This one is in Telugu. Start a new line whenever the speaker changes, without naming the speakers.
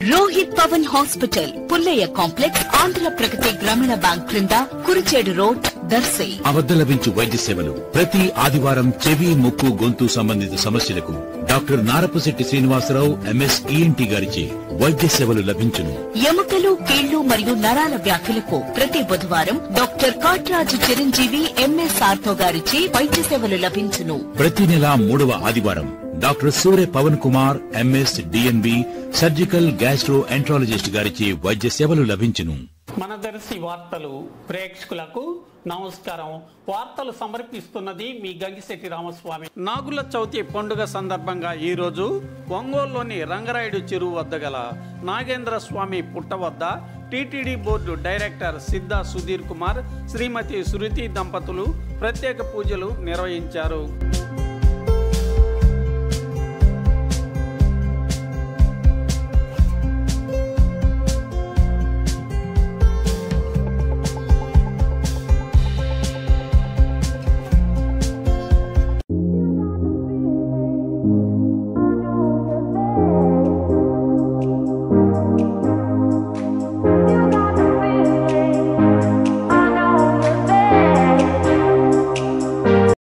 Rohit Pavan hospital Pullaiah complex Andhra Pragathi Grameena bank క్రింద కురిచేడు రోడ్ దర్శి
అవద్ద లభించు వైద్య సేవలు ప్రతి ఆదివారం చెవి ముక్కు గొంతు సంబంధిత సమస్యలకు doctor Narapasetti Srinivasarao M S E N T గారిచే వైద్య సేవలు లభించును
ఎముకలు కీళ్లు మరియు నరాల వ్యాధులకు ప్రతి బుధవారం డాక్టర్ కాట్రాజు చిరంజీవి ఎంఎస్ఆర్తో గారిచే వైద్య సేవలు లభించును
ప్రతి నెల మూడవ ఆదివారం doctor Surya Pavan Kumar M S D N B surgical gastroenterologist గారిచే వైద్య సేవలు లభించును
మనదర్శి వార్తలు ప్రేక్షకులకు నమస్కారం వార్తలు సమర్పిస్తున్నది మీ గంగిశెట్టి రామస్వామి నాగుల చవితి పండుగ సందర్భంగా ఈ రోజు ఒంగోలులోని రంగరాయుడు చెరువు వద్ద గల నాగేంద్ర స్వామి పుట్ట వద్ద T T D board director Siddha Sudheer Kumar Srimathi Sruthi దంపతులు ప్రత్యేక పూజలు నిర్వహించారు